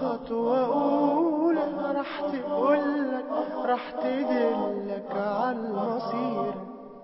خطوة أولى راح تقولك راح تدلك على المصير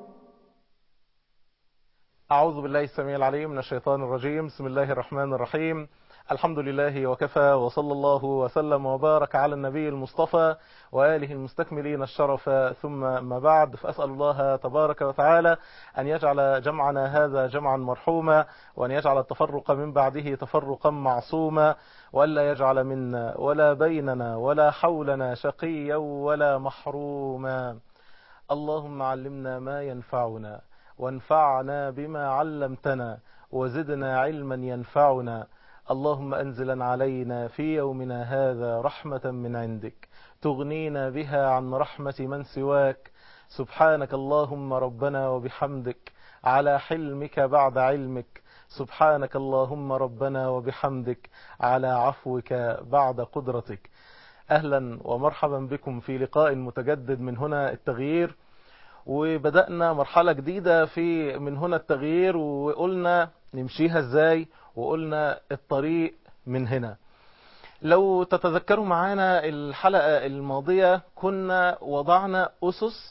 أعوذ بالله السميع العليم من الشيطان الرجيم بسم الله الرحمن الرحيم الحمد لله وكفى وصلى الله وسلم وبارك على النبي المصطفى وآله المستكملين الشرف ثم ما بعد فأسأل الله تبارك وتعالى أن يجعل جمعنا هذا جمعا مرحوما وأن يجعل التفرق من بعده تفرقا معصوما وألا يجعل منا ولا بيننا ولا حولنا شقيا ولا محروما اللهم علمنا ما ينفعنا وانفعنا بما علمتنا وزدنا علما ينفعنا اللهم أنزلا علينا في يومنا هذا رحمة من عندك تغنينا بها عن رحمة من سواك سبحانك اللهم ربنا وبحمدك على حلمك بعد علمك سبحانك اللهم ربنا وبحمدك على عفوك بعد قدرتك أهلا ومرحبا بكم في لقاء متجدد من هنا التغيير وبدأنا مرحلة جديدة في من هنا التغيير وقلنا نمشيها ازاي وقلنا الطريق من هنا لو تتذكروا معانا الحلقة الماضية كنا وضعنا أسس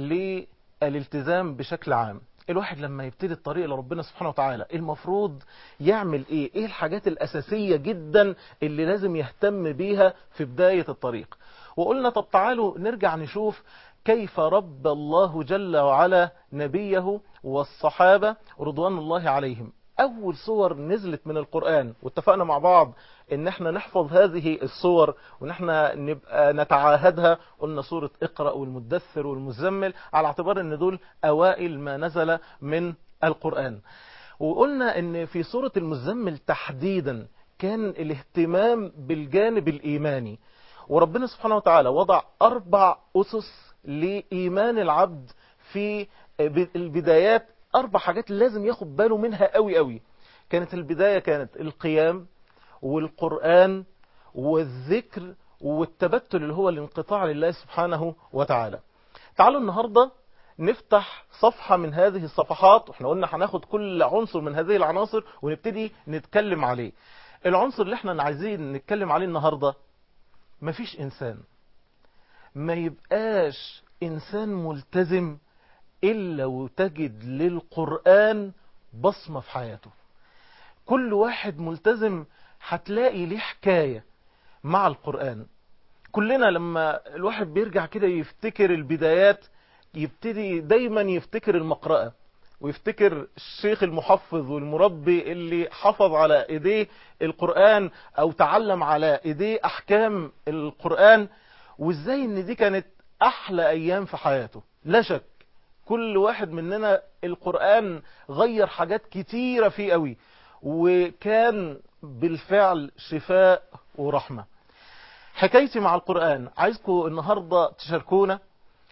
للالتزام بشكل عام الواحد لما يبتدي الطريق لربنا سبحانه وتعالى المفروض يعمل ايه ايه الحاجات الاساسية جدا اللي لازم يهتم بيها في بداية الطريق وقلنا طب تعالوا نرجع نشوف كيف رب الله جل وعلا نبيه والصحابة رضوان الله عليهم أول صور نزلت من القرآن واتفقنا مع بعض ان احنا نحفظ هذه الصور وان احنا نبقى نتعاهدها قلنا سورة اقرأ والمدثر والمزمل على اعتبار ان دول اوائل ما نزل من القرآن وقلنا ان في سورة المزمل تحديدا كان الاهتمام بالجانب الايماني وربنا سبحانه وتعالى وضع اربع اسس لإيمان العبد في البدايات أربع حاجات لازم ياخد باله منها قوي قوي كانت البداية كانت القيام والقرآن والذكر والتبتل اللي هو الانقطاع لله سبحانه وتعالى تعالوا النهاردة نفتح صفحة من هذه الصفحات واحنا قلنا هناخد كل عنصر من هذه العناصر ونبتدي نتكلم عليه العنصر اللي احنا عايزين نتكلم عليه النهاردة مفيش انسان ما يبقاش إنسان ملتزم إلا وتجد للقرآن بصمة في حياته كل واحد ملتزم هتلاقي ليه حكاية مع القرآن كلنا لما الواحد بيرجع كده يفتكر البدايات يبتدي دايما يفتكر المقرأة ويفتكر الشيخ المحفظ والمربي اللي حفظ على ايديه القرآن او تعلم على ايديه احكام القرآن وازاي ان دي كانت احلى ايام في حياته لا شك كل واحد مننا القرآن غير حاجات كتيرة فيه قوي وكان بالفعل شفاء ورحمة حكايتي مع القرآن عايزكم النهاردة تشاركونا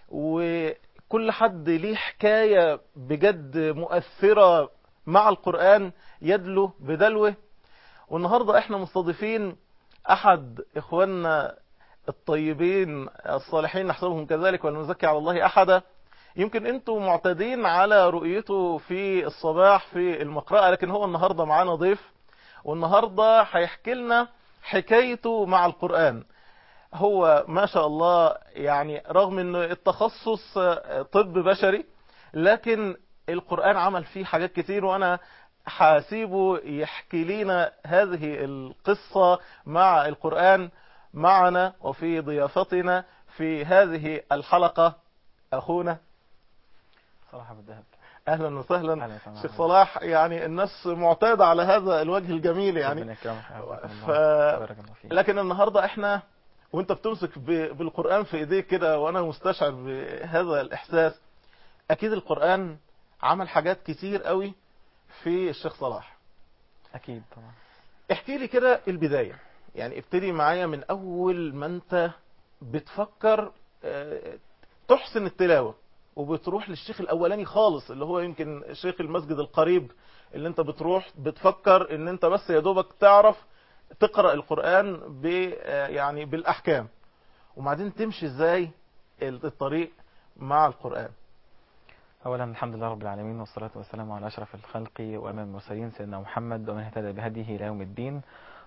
وكل حد ليه حكاية بجد مؤثرة مع القرآن يدلو بدلوه والنهاردة احنا مستضيفين احد اخواننا الطيبين الصالحين نحسبهم كذلك ولا نزكي على الله أحدا يمكن انتم معتادين على رؤيته في الصباح في المقرأة لكن هو النهاردة معانا ضيف والنهاردة هيحكي لنا حكايته مع القرآن هو ما شاء الله يعني رغم انه التخصص طب بشري لكن القرآن عمل فيه حاجات كتير وانا هسيبه يحكي لنا هذه القصة مع القرآن معنا وفي ضيافتنا في هذه الحلقة أخونا صلاح أبو الذهب أهلا وسهلا شيخ صلاح يعني الناس معتادة على هذا الوجه الجميل يعني ف... لكن النهاردة احنا وانت بتمسك ب... بالقرآن في ايديك كده وانا مستشعر بهذا الإحساس أكيد القرآن عمل حاجات كتير قوي في الشيخ صلاح أكيد طبعا احكي لي كده البداية يعني ابتدي معايا من اول ما انت بتفكر تحسن التلاوة وبتروح للشيخ الاولاني خالص اللي هو يمكن شيخ المسجد القريب اللي انت بتروح بتفكر ان انت بس يا دوبك تعرف تقرأ القرآن ب يعني بالاحكام وبعدين تمشي ازاي الطريق مع القرآن أولا الحمد لله رب العالمين والصلاة والسلام على أشرف الخلق وأمام المرسلين سيدنا محمد ومن اهتدى بهديه إلى يوم الدين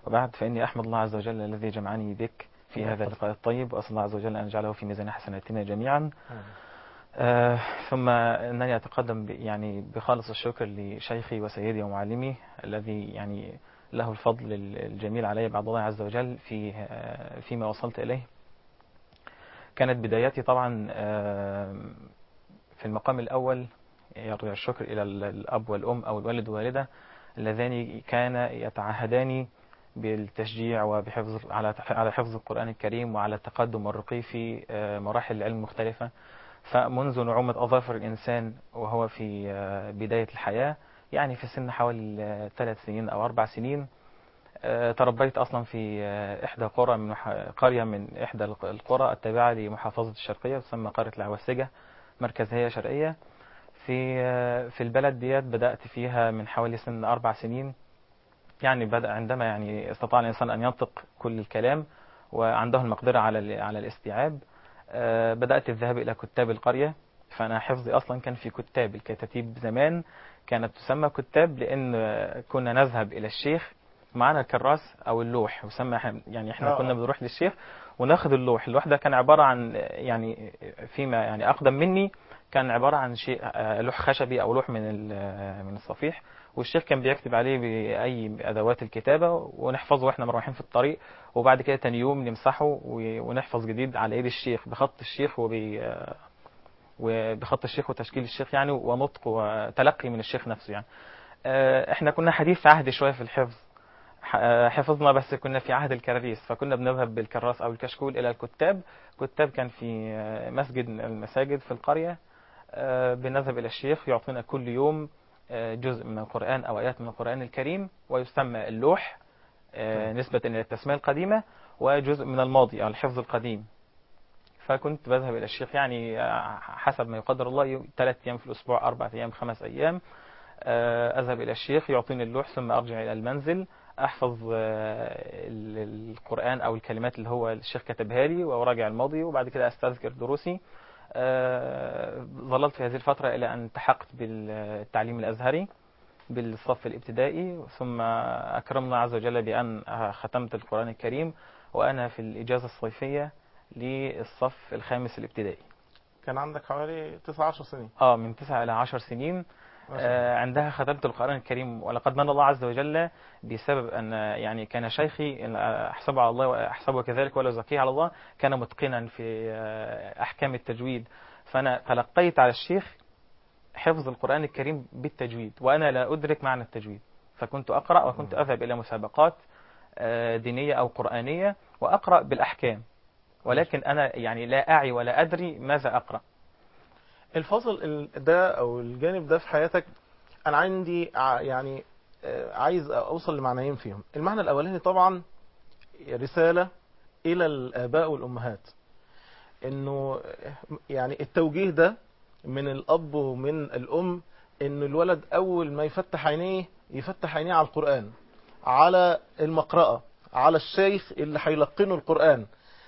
وبعد فإني أحمد الله عز وجل الذي جمعني بك في هذا اللقاء الطيب وأسأل الله عز وجل أن يجعله في ميزان حسناتنا جميعا آه ثم أنني أتقدم ب- يعني بخالص الشكر لشيخي وسيدي ومعلمي الذي يعني له الفضل ال- الجميل علي بعد الله عز وجل في آه فيما وصلت إليه كانت بداياتي طبعا آه في المقام الأول يرجع الشكر إلى ال- الأب والأم أو الوالد والوالدة اللذان كان يتعهدان بالتشجيع وبحفظ على على حفظ القرآن الكريم وعلى التقدم والرقي في آه، مراحل العلم المختلفة فمنذ نعومة أظافر الإنسان وهو في آه، بداية الحياة يعني في سن حوالي آه، ثلاث سنين أو أربع سنين آه، تربيت أصلا في آه، إحدى قرى من مح- قرية من إحدى الق- القرى التابعة لمحافظة الشرقية تسمى قرية العواسجة مركز هي شرقية في آه، في البلد ديت بدأت فيها من حوالي سن أربع سنين يعني بدأ عندما يعني استطاع الإنسان أن ينطق كل الكلام وعنده المقدرة على ال- على الاستيعاب آه، بدأت الذهاب إلى كتاب القرية فأنا حفظي أصلا كان في كتاب الكتاتيب زمان كانت تسمى كتاب لأن آه، كنا نذهب إلى الشيخ معنا الكراس أو اللوح يسمى إحنا- يعني إحنا آه. كنا بنروح للشيخ وناخد اللوح اللوح ده كان عبارة عن آه، يعني فيما يعني أقدم مني كان عبارة عن شيء آه، لوح خشبي أو لوح من ال- آه، من الصفيح والشيخ كان بيكتب عليه بأي أدوات الكتابة ونحفظه وإحنا مروحين في الطريق وبعد كده تاني يوم نمسحه و- ونحفظ جديد على ايد الشيخ بخط الشيخ وب وبخط الشيخ وتشكيل الشيخ يعني ونطق وتلقي من الشيخ نفسه يعني آه، احنا كنا حديث عهد شويه في الحفظ ح- آه، حفظنا بس كنا في عهد الكراريس فكنا بنذهب بالكراس او الكشكول الى الكتاب كتاب كان في آه، مسجد من المساجد في القريه آه، بنذهب الى الشيخ يعطينا كل يوم آه، جزء من القران او ايات من القران الكريم ويسمى اللوح آه، نسبة إلى التسمية القديمة وجزء من الماضي أو الحفظ القديم فكنت بذهب إلى الشيخ يعني آه، حسب ما يقدر الله يوم- ثلاث أيام في الأسبوع أربع أيام خمس أيام آه، أذهب إلى الشيخ يعطيني اللوح ثم أرجع إلى المنزل أحفظ آه، ال- القرآن أو الكلمات اللي هو الشيخ كتبها لي وأراجع الماضي وبعد كده أستذكر دروسي آه، ظللت في هذه الفترة إلى أن التحقت بالتعليم الأزهري بالصف الابتدائي ثم أكرمنا عز وجل بأن ختمت القرآن الكريم وأنا في الإجازة الصيفية للصف الخامس الابتدائي كان عندك حوالي 19 سنين اه من تسعة إلى عشر سنين ما شاء الله. آه عندها ختمت القرآن الكريم ولقد من الله عز وجل بسبب أن يعني كان شيخي أحسبه على الله وأحسبه كذلك ولا أزكيه على الله كان متقنا في آه أحكام التجويد فأنا تلقيت على الشيخ حفظ القرآن الكريم بالتجويد وأنا لا أدرك معنى التجويد فكنت أقرأ وكنت أذهب إلى مسابقات آه، دينية أو قرآنية وأقرأ بالأحكام ولكن أنا يعني لا أعي ولا أدري ماذا أقرأ الفصل ال- ده او الجانب ده في حياتك انا عندي ع- يعني آه، عايز اوصل لمعنيين فيهم المعنى الاولاني طبعا رسالة الى الاباء والامهات انه آه، يعني التوجيه ده من الاب ومن الام ان الولد اول ما يفتح عينيه يفتح عينيه على القرآن على المقرأة على الشيخ اللي هيلقنه القرآن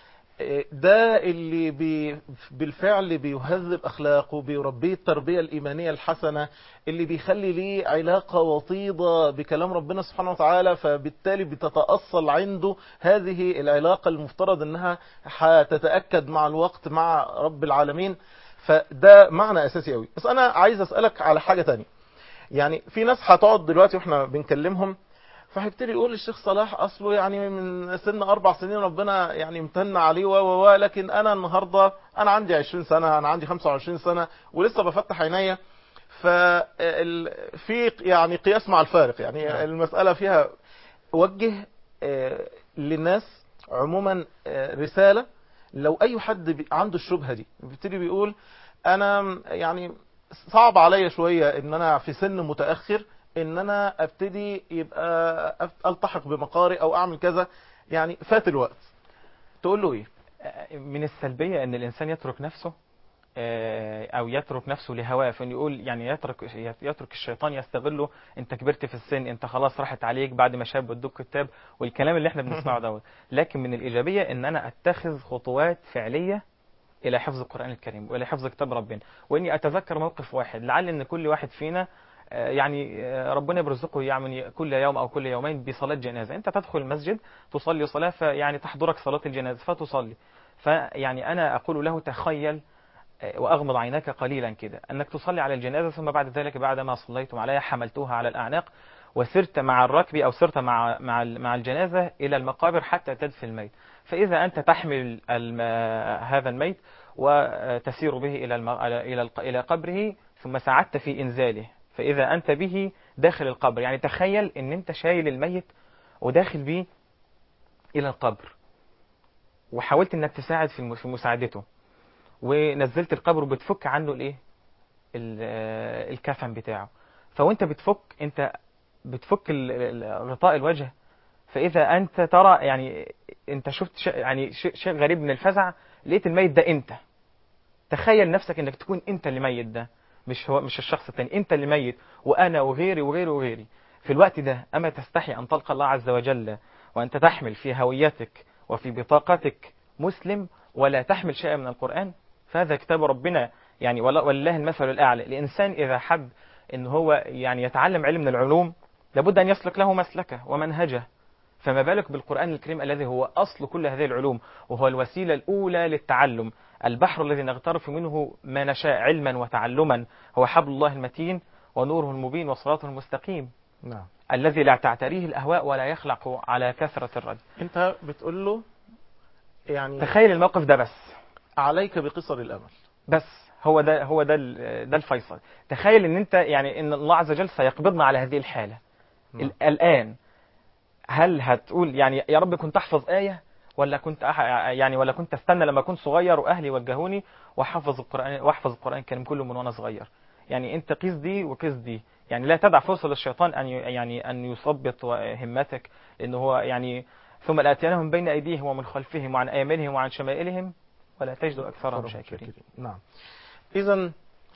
ده اللي بي بالفعل بيهذب اخلاقه بيربيه التربيه الايمانيه الحسنه اللي بيخلي ليه علاقه وطيده بكلام ربنا سبحانه وتعالى فبالتالي بتتاصل عنده هذه العلاقه المفترض انها هتتاكد مع الوقت مع رب العالمين فده معنى اساسي قوي بس انا عايز اسالك على حاجه تانية يعني في ناس هتقعد دلوقتي واحنا بنكلمهم فهيبتدي يقول الشيخ صلاح اصله يعني من سن اربع سنين ربنا يعني امتن عليه و و و لكن انا النهارده انا عندي 20 سنه انا عندي 25 سنه ولسه بفتح عينيا ف في يعني قياس مع الفارق يعني نعم. المساله فيها وجه آه، للناس عموما آه، رساله لو اي حد بي- عنده الشبهه دي بيبتدي بيقول انا يعني صعب عليا شويه ان انا في سن متاخر ان انا ابتدي يبقى أف- التحق بمقارئ او اعمل كذا يعني فات الوقت تقول له ايه آه، من السلبية أن الإنسان يترك نفسه آه، أو يترك نفسه لهواه فإن يقول يعني يترك يترك الشيطان يستغله أنت كبرت في السن أنت خلاص راحت عليك بعد ما شاب ودوك كتاب والكلام اللي احنا بنسمعه دوت لكن من الإيجابية أن أنا أتخذ خطوات فعلية إلى حفظ القرآن الكريم وإلى حفظ كتاب ربنا وإني أتذكر موقف واحد لعل أن كل واحد فينا آه، يعني آه، ربنا يرزقه يعني كل يوم او كل يومين بصلاه جنازه انت تدخل المسجد تصلي صلاه فيعني تحضرك صلاه الجنازه فتصلي فيعني انا اقول له تخيل آه، واغمض عيناك قليلا كده انك تصلي على الجنازه ثم بعد ذلك بعد ما صليتم عليها حملتوها على الاعناق وسرت مع الركب او سرت مع مع مع الجنازه الى المقابر حتى تدفن الميت فاذا انت تحمل الم- هذا الميت وتسير به الى الم- الى الق- الى قبره ثم ساعدت في انزاله فاذا انت به داخل القبر يعني تخيل ان انت شايل الميت وداخل بيه الى القبر وحاولت انك تساعد في الم- في مساعدته ونزلت القبر وبتفك عنه الايه ال- آه، الكفن بتاعه فوانت بتفك انت بتفك ال- ال- غطاء الوجه فاذا انت ترى يعني انت شفت شيء يعني شيء شيء غريب من الفزع لقيت الميت ده انت تخيل نفسك انك تكون انت اللي ميت ده مش هو مش الشخص التاني انت اللي ميت وانا وغيري وغيري وغيري في الوقت ده اما تستحي ان تلقى الله عز وجل وانت تحمل في هويتك وفي بطاقتك مسلم ولا تحمل شيئا من القران فهذا كتاب ربنا يعني ولا- ولله المثل الاعلى الانسان اذا حب ان هو يعني يتعلم علم من العلوم لابد ان يسلك له مسلكه ومنهجه فما بالك بالقرآن الكريم الذي هو أصل كل هذه العلوم وهو الوسيلة الأولى للتعلم البحر الذي نغترف منه ما نشاء علما وتعلما هو حبل الله المتين ونوره المبين وصراطه المستقيم نعم الذي لا تعتريه الأهواء ولا يخلق على كثرة الرد انت بتقول له يعني تخيل الموقف ده بس عليك بقصر الامل بس هو ده هو ده ال- ده الفيصل تخيل ان انت يعني ان الله عز وجل سيقبضنا على هذه الحالة نعم. ال- الآن هل هتقول يعني يا رب كنت أحفظ آية ولا كنت أح يعني ولا كنت استنى لما كنت صغير واهلي وجهوني واحفظ القران واحفظ القران الكريم كله من وانا صغير يعني انت قيس دي وقيس دي يعني لا تدع فرصه للشيطان ان ي- يعني ان يثبط همتك لان هو يعني ثم لاتينهم بين ايديهم ومن خلفهم وعن ايمانهم وعن شمائلهم ولا تجد اكثرهم شاكرين نعم اذا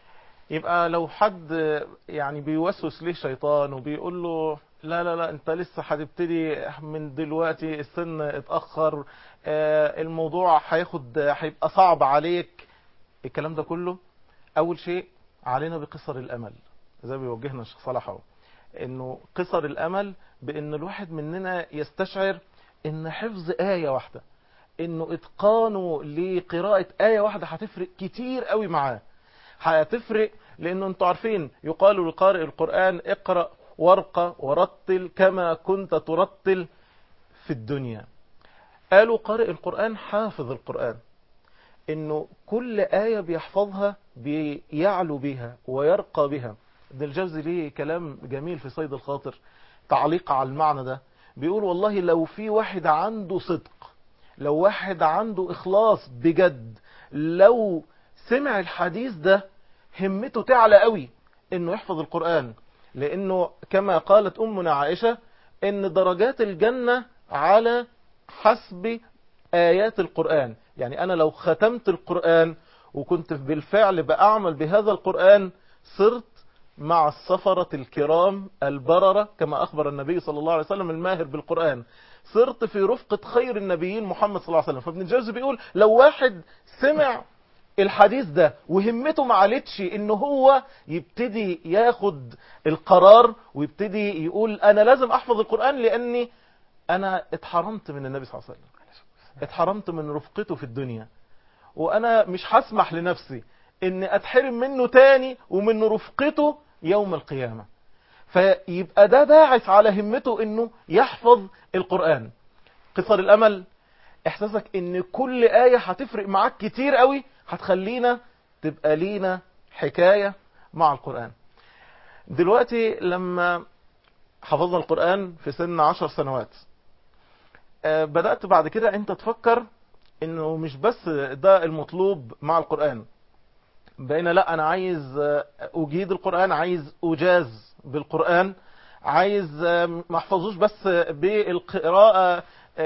يبقى لو حد يعني بيوسوس ليه شيطان وبيقول له لا لا لا انت لسه هتبتدي من دلوقتي السن اتاخر آه، الموضوع هياخد هيبقى صعب عليك الكلام ده كله اول شيء علينا بقصر الامل زي ما بيوجهنا الشيخ صلاح اهو انه قصر الامل بان الواحد مننا يستشعر ان حفظ ايه واحده انه اتقانه لقراءة آية واحدة هتفرق كتير قوي معاه هتفرق لانه انتوا عارفين يقال لقارئ القرآن اقرأ وارقى ورتل كما كنت ترتل في الدنيا قالوا قارئ القرآن حافظ القرآن انه كل آية بيحفظها بيعلو بها ويرقى بها ابن الجوزي ليه كلام جميل في صيد الخاطر تعليق على المعنى ده بيقول والله لو في واحد عنده صدق لو واحد عنده إخلاص بجد لو سمع الحديث ده همته تعلى قوي انه يحفظ القرآن لانه كما قالت امنا عائشة ان درجات الجنة على حسب آيات القرآن يعني أنا لو ختمت القرآن وكنت بالفعل بأعمل بهذا القرآن صرت مع السفرة الكرام البررة كما أخبر النبي صلى الله عليه وسلم الماهر بالقرآن صرت في رفقة خير النبيين محمد صلى الله عليه وسلم فابن الجوزي بيقول لو واحد سمع الحديث ده وهمته ما علتش ان هو يبتدي ياخد القرار ويبتدي يقول انا لازم احفظ القرآن لاني انا اتحرمت من النبي صلى الله عليه وسلم اتحرمت من رفقته في الدنيا وانا مش هسمح لنفسي ان اتحرم منه تاني ومن رفقته يوم القيامة فيبقى ده باعث على همته انه يحفظ القرآن قصر الامل احساسك ان كل آية هتفرق معاك كتير قوي هتخلينا تبقى لينا حكاية مع القرآن دلوقتي لما حفظنا القرآن في سن عشر سنوات آه، بدأت بعد كده انت تفكر انه مش بس ده المطلوب مع القرآن بقينا لا انا عايز آه، اجيد القرآن عايز اجاز بالقرآن عايز آه، ما احفظوش بس بالقراءة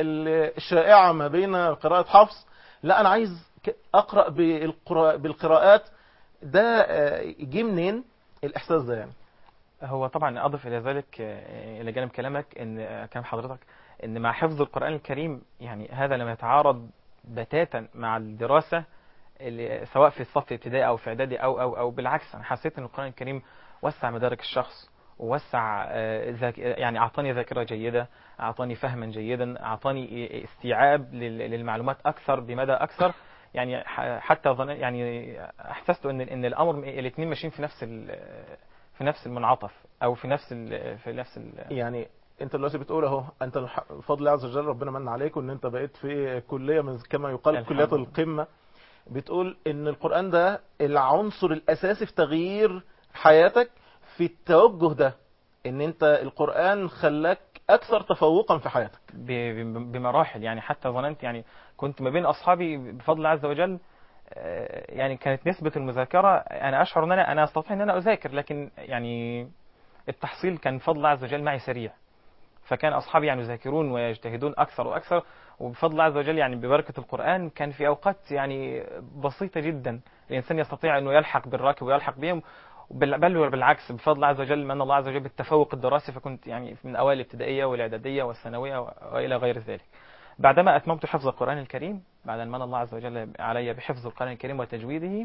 الشائعة ما بين قراءة حفص لا انا عايز ك- اقرأ بالقراء- بالقراءات ده آه، جه منين الاحساس ده يعني هو طبعا اضف الى ذلك آه، الى جانب كلامك ان آه، كلام حضرتك ان مع حفظ القران الكريم يعني هذا لم يتعارض بتاتا مع الدراسه اللي سواء في الصف الابتدائي او في اعدادي او او او بالعكس انا حسيت ان القران الكريم وسع مدارك الشخص ووسع آه، ذاك يعني اعطاني ذاكره جيده اعطاني فهما جيدا اعطاني استيعاب لل- للمعلومات اكثر بمدى اكثر يعني ح- حتى ظن يعني احسست ان ان الامر الاثنين ماشيين في نفس ال- في نفس المنعطف او في نفس ال في نفس ال يعني انت دلوقتي بتقول اهو انت الح- بفضل الله عز وجل ربنا من عليك وان انت بقيت في كليه من كما يقال الحمد كليات لله. القمه بتقول ان القران ده العنصر الاساسي في تغيير حياتك في التوجه ده ان انت القران خلاك اكثر تفوقا في حياتك ب- ب- بمراحل يعني حتى ظننت يعني كنت ما بين اصحابي بفضل الله عز وجل آه، يعني كانت نسبة المذاكرة أنا أشعر أن أنا أنا أستطيع أن أنا أذاكر لكن يعني التحصيل كان بفضل الله عز وجل معي سريع فكان أصحابي يعني يذاكرون ويجتهدون أكثر وأكثر وبفضل الله عز وجل يعني ببركة القرآن كان في أوقات يعني بسيطة جدا الإنسان يستطيع أنه يلحق بالراكب ويلحق بهم بل بل بالعكس بفضل الله عز وجل من الله عز وجل بالتفوق الدراسي فكنت يعني من أوائل الابتدائية والإعدادية والثانوية وإلى غير ذلك بعدما أتممت حفظ القرآن الكريم بعد أن من الله عز وجل علي بحفظ القرآن الكريم وتجويده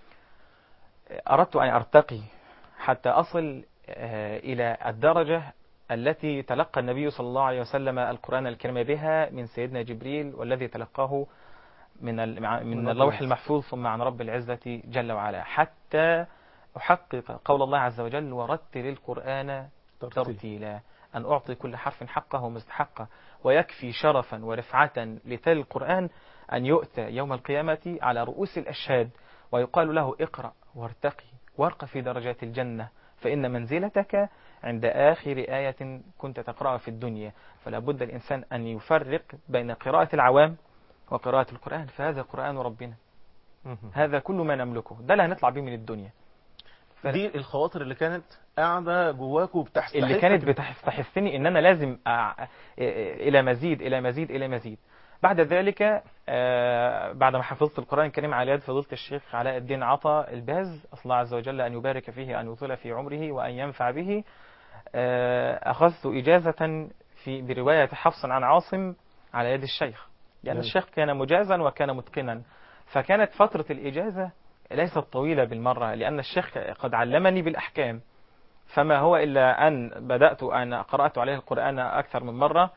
أردت أن أرتقي حتى أصل آه، إلى الدرجة التي تلقى النبي صلى الله عليه وسلم القرآن الكريم بها من سيدنا جبريل والذي تلقاه من ال- مع- من رب اللوح العزة. المحفوظ ثم عن رب العزة جل وعلا حتى أحقق قول الله عز وجل ورتل القرآن ترتيلا أن أعطي كل حرف حقه ومستحقه ويكفي شرفا ورفعة لتل القرآن أن يؤتى يوم القيامة على رؤوس الأشهاد ويقال له اقرأ وارتقي وارق في درجات الجنة فإن منزلتك عند آخر آية كنت تقرأها في الدنيا فلا بد الإنسان أن يفرق بين قراءة العوام وقراءة القرآن فهذا قرآن ربنا مهم. هذا كل ما نملكه ده اللي هنطلع بيه من الدنيا دي الخواطر اللي كانت قاعده جواك وبتحسسك اللي كانت بتحسسني ان انا لازم أع... الى مزيد الى مزيد الى مزيد بعد ذلك آه، بعد ما حفظت القرآن الكريم على يد فضيلة الشيخ علاء الدين عطا الباز أسأل الله عز وجل أن يبارك فيه أن يطيل في عمره وأن ينفع به آه، أخذت إجازة في برواية حفص عن عاصم على يد الشيخ لأن جميل. الشيخ كان مجازا وكان متقنا فكانت فترة الإجازة ليست طويلة بالمرة لأن الشيخ قد علمني بالأحكام فما هو إلا أن بدأت أن قرأت عليه القرآن أكثر من مرة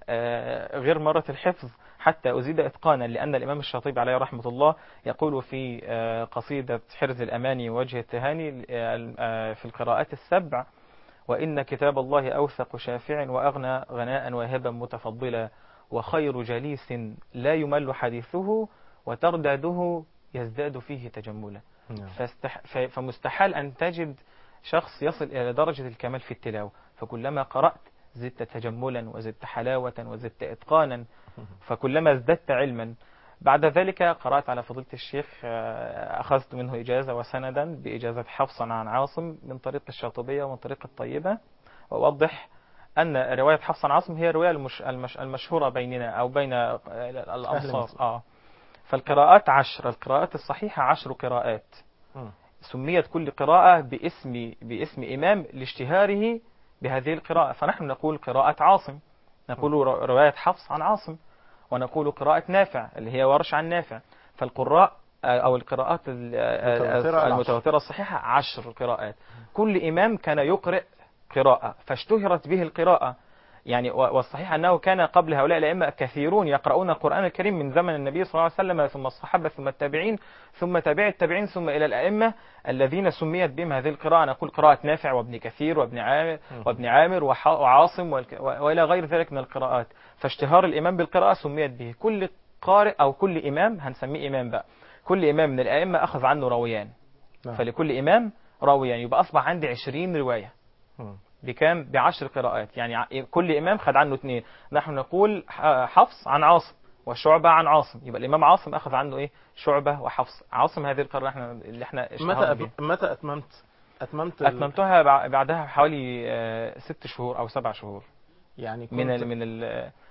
آه، غير مرة الحفظ حتى أزيد إتقانا لأن الإمام الشاطبي عليه رحمة الله يقول في آه، قصيدة حرز الأماني ووجه التهاني آه، آه، في القراءات السبع وإن كتاب الله أوثق شافع وأغنى غناء واهبا متفضلا وخير جليس لا يمل حديثه وترداده يزداد فيه تجملا نعم. فاستح... ف... فمستحال أن تجد شخص يصل إلى درجة الكمال في التلاوة فكلما قرأت زدت تجملا وزدت حلاوة وزدت إتقانا فكلما ازددت علما بعد ذلك قرأت على فضيلة الشيخ آه، أخذت منه إجازة وسندا بإجازة حفصا عن عاصم من طريق الشاطبية ومن طريق الطيبة وأوضح أن رواية حفص عن عاصم هي الرواية المش... المش... المشهورة بيننا أو بين آه، الأنصار مصر. آه. فالقراءات عشر القراءات الصحيحة عشر قراءات مم. سميت كل قراءة باسم باسم إمام لاشتهاره بهذه القراءة فنحن نقول قراءة عاصم نقول ر- رواية حفص عن عاصم ونقول قراءة نافع اللي هي ورش عن نافع فالقراء آه، أو القراءات ال- آه، المتواترة آه، العشر. المتواترة الصحيحة عشر قراءات كل إمام كان يقرأ قراءة فاشتهرت به القراءة يعني و- والصحيح أنه كان قبل هؤلاء الأئمة كثيرون يقرؤون القرآن الكريم من زمن النبي صلى الله عليه وسلم ثم الصحابة ثم التابعين ثم تابع التابعين ثم إلى الأئمة الذين سميت بهم هذه القراءة نقول قراءة نافع وابن كثير وابن عامر وابن عامر وح- وعاصم والك- و- وإلى غير ذلك من القراءات فاشتهار الإمام بالقراءة سميت به كل قارئ أو كل إمام هنسميه إمام بقى كل إمام من الأئمة أخذ عنه راويان نعم. فلكل إمام راويان يبقى أصبح عندي 20 رواية مم. بكام بعشر قراءات يعني ع- كل إمام خد عنه اثنين نحن نقول ح- حفص عن عاصم وشعبة عن عاصم يبقى الإمام عاصم أخذ عنه إيه شعبة وحفص عاصم هذه القراءة احنا اللي احنا اشتهرنا متى بيها. أب... متى اتممت اتممت ال- أتممتها بع- بعدها بحوالي آه، ست شهور أو سبع شهور يعني كنت من ال من ال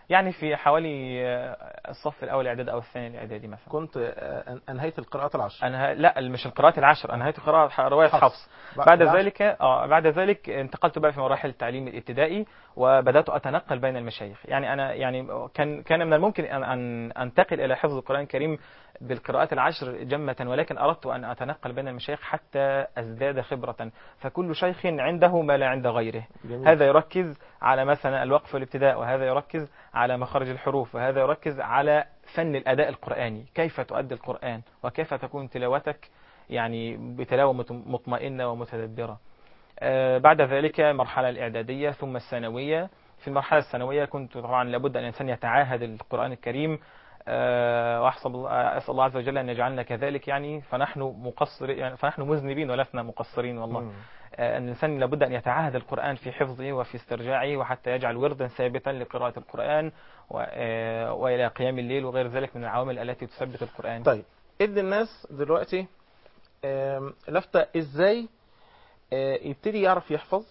يعني في حوالي آه، الصف الاول اعداد او الثاني الاعدادي مثلا كنت آه، انهيت القراءات العشر انا لا مش القراءات العشر انا هيت قراءة ح- رواية حفص. حفص بعد بعد العشر. ذلك اه بعد ذلك انتقلت بقى في مراحل التعليم الابتدائي وبدات اتنقل بين المشايخ يعني انا يعني كان كان من الممكن ان ان انتقل الى حفظ القران الكريم بالقراءات العشر جمة ولكن اردت ان اتنقل بين المشايخ حتى ازداد خبرة فكل شيخ عنده ما لا عند غيره جميل. هذا يركز على مثلا الوقف والابتداء وهذا يركز على مخارج الحروف وهذا يركز على فن الأداء القرآني كيف تؤدي القرآن وكيف تكون تلاوتك يعني بتلاوة مت- مطمئنة ومتدبرة آه، بعد ذلك المرحلة الإعدادية ثم الثانوية في المرحلة الثانوية كنت طبعا لابد أن الإنسان يتعاهد القرآن الكريم آه، وأحسب الله أسأل الله عز وجل أن يجعلنا كذلك يعني فنحن مقصر يعني فنحن مذنبين ولسنا مقصرين والله مم. آه، أن الإنسان لابد أن يتعاهد القرآن في حفظه وفي استرجاعه وحتى يجعل وردا ثابتا لقراءة القرآن و- آه، وإلى قيام الليل وغير ذلك من العوامل التي تثبت القرآن طيب ادي الناس دلوقتي آم، لفتة ازاي آه، يبتدي يعرف يحفظ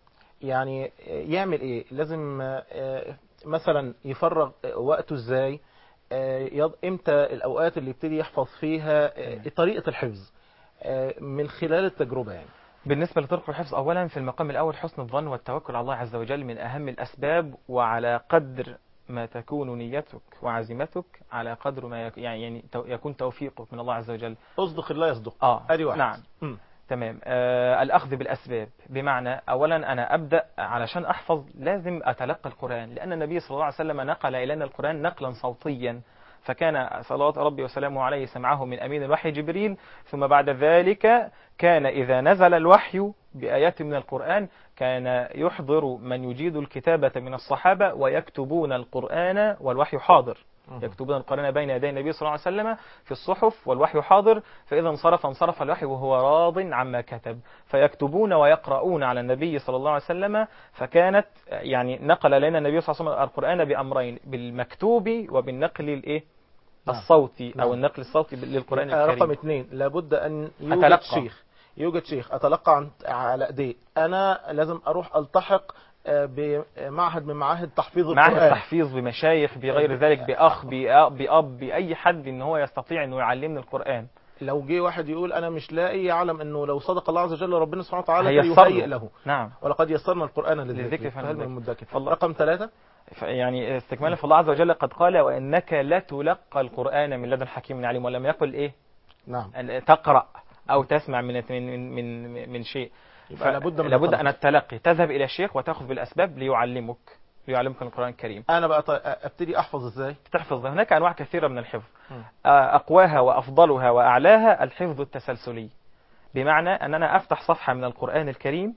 يعني آه، يعمل ايه لازم آه، آه، مثلا يفرغ آه، وقته ازاي آه، يض- امتى الاوقات اللي يبتدي يحفظ فيها آه، تمام. طريقة الحفظ آه، من خلال التجربة يعني بالنسبة لطرق الحفظ أولا في المقام الأول حسن الظن والتوكل على الله عز وجل من أهم الأسباب وعلى قدر ما تكون نيتك وعزيمتك على قدر ما يك يعني يعني تو- يكون توفيقك من الله عز وجل اصدق الله يصدق آه ادي واحد نعم مم. تمام آه الأخذ بالأسباب بمعنى أولا أنا أبدأ علشان أحفظ لازم أتلقى القرآن لأن النبي صلى الله عليه وسلم نقل إلينا القرآن نقلا صوتيا فكان صلوات ربي وسلامه عليه سمعه من أمين الوحي جبريل ثم بعد ذلك كان إذا نزل الوحي بآيات من القرآن كان يحضر من يجيد الكتابة من الصحابة ويكتبون القرآن والوحي حاضر مم. يكتبون القرآن بين يدي النبي صلى الله عليه وسلم في الصحف والوحي حاضر فإذا انصرف انصرف الوحي وهو راض عما كتب فيكتبون ويقرؤون على النبي صلى الله عليه وسلم فكانت يعني نقل لنا النبي صلى الله عليه وسلم القرآن بأمرين بالمكتوب وبالنقل الإيه نعم. الصوتي نعم. أو النقل الصوتي للقرآن آه، رقم الكريم اثنين لابد ان يوجد أتلقى. شيخ يوجد شيخ اتلقى عن على ايديه انا لازم اروح التحق آه، بمعهد من معاهد تحفيظ معهد القرآن تحفيظ بمشايخ بغير ذلك بأخ بأب, بأب بأي حد إن هو يستطيع إنه يعلمني القرآن لو جه واحد يقول انا مش لاقي يعلم انه لو صدق الله عز وجل ربنا سبحانه وتعالى هيسر فيهيئ له. له نعم ولقد يسرنا القرآن للذكر للذكر فهل فهل من من مدكر الله. رقم ثلاثة ف- يعني استكمالا فالله عز وجل قد قال وإنك لتلقى القرآن من لدن حكيم عليم ولم يقل إيه نعم أن تقرأ أو تسمع من من من, من شيء يبقى لابد من لابد التلقي. أن التلقي تذهب إلى الشيخ وتأخذ بالأسباب ليعلمك ليعلمك القرآن الكريم انا بقى ط- ابتدي احفظ ازاي تحفظ هناك أنواع كثيرة من الحفظ مم. آه، أقواها وأفضلها وأعلاها الحفظ التسلسلي بمعنى أن أنا أفتح صفحة من القرآن الكريم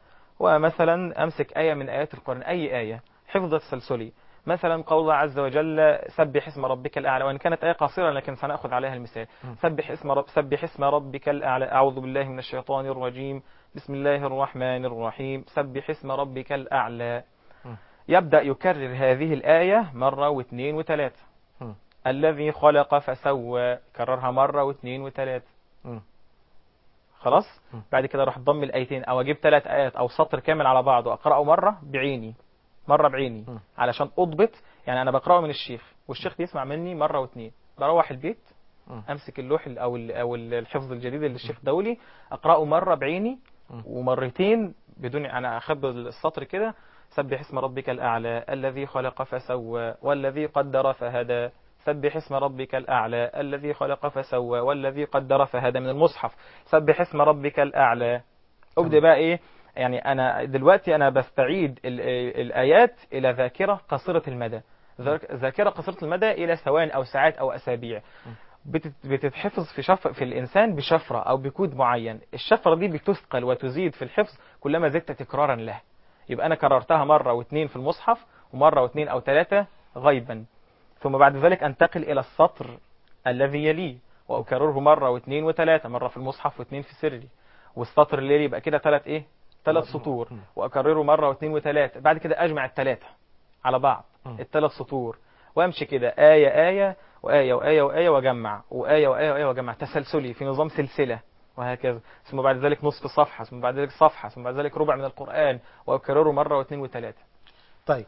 ومثلا أمسك آية من آيات القرآن أي آية حفظ تسلسلي مثلا قول الله عز وجل سبح اسم ربك الأعلى وإن كانت آية قصيرة لكن سنأخذ عليها المثال مم. سبح اسم رب سبح اسم ربك الأعلى أعوذ بالله من الشيطان الرجيم بسم الله الرحمن الرحيم سبح اسم ربك الأعلى مم. يبدأ يكرر هذه الآية مرة واثنين وثلاثة مم. الذي خلق فسوى كررها مرة واثنين وثلاثة مم. خلاص مم. بعد كده اروح ضم الايتين او اجيب ثلاث ايات او سطر كامل على بعضه واقراه مره بعيني مره بعيني مم. علشان اضبط يعني انا بقراه من الشيخ والشيخ بيسمع مني مره واثنين بروح البيت مم. امسك اللوح ال- او ال- او ال- الحفظ الجديد اللي الشيخ دولي اقراه مره بعيني مم. ومرتين بدون انا اخبط السطر كده سبح اسم ربك الاعلى الذي خلق فسوى والذي قدر فهدى سبح اسم ربك الأعلى الذي خلق فسوى والذي قدر فهدى من المصحف سبح اسم ربك الأعلى أبدأ بقى إيه يعني أنا دلوقتي أنا بستعيد ال- الآيات إلى ذاكرة قصيرة المدى ذاك- ذاكرة قصيرة المدى إلى ثواني أو ساعات أو أسابيع بتت- بتتحفظ في شف في الإنسان بشفرة أو بكود معين الشفرة دي بتثقل وتزيد في الحفظ كلما زدت تكرارا له يبقى أنا كررتها مرة واثنين في المصحف ومرة واثنين أو ثلاثة غيبا ثم بعد ذلك أنتقل إلى السطر الذي يليه وأكرره مرة واثنين وثلاثة مرة في المصحف واثنين في سري والسطر اللي يليه يبقى كده ثلاث إيه ثلاث سطور وأكرره مرة واثنين وثلاثة بعد كده أجمع الثلاثة على بعض مم. الثلاث سطور وامشي كده آية آية وآية وآية وآية وأجمع وآية وآية وآية وأجمع تسلسلي في نظام سلسلة وهكذا ثم بعد ذلك نصف صفحة ثم بعد ذلك صفحة ثم بعد ذلك ربع من القرآن وأكرره مرة واثنين وثلاثة طيب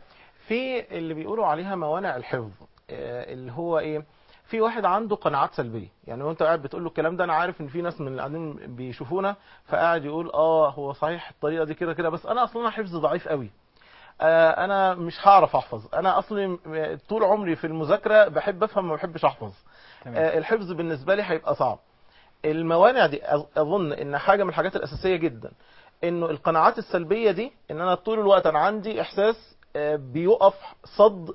في اللي بيقولوا عليها موانع الحفظ آه، اللي هو ايه في واحد عنده قناعات سلبيه يعني وانت قاعد بتقول له الكلام ده انا عارف ان في ناس من اللي قاعدين بيشوفونا فقاعد يقول اه هو صحيح الطريقه دي كده كده بس انا اصلا حفظ ضعيف قوي آه، انا مش هعرف احفظ انا اصلي م- طول عمري في المذاكره بحب افهم ما بحبش احفظ تمام. آه، الحفظ بالنسبه لي هيبقى صعب الموانع دي أظ- اظن ان حاجه من الحاجات الاساسيه جدا انه القناعات السلبيه دي ان انا طول الوقت انا عندي احساس آه، بيقف صد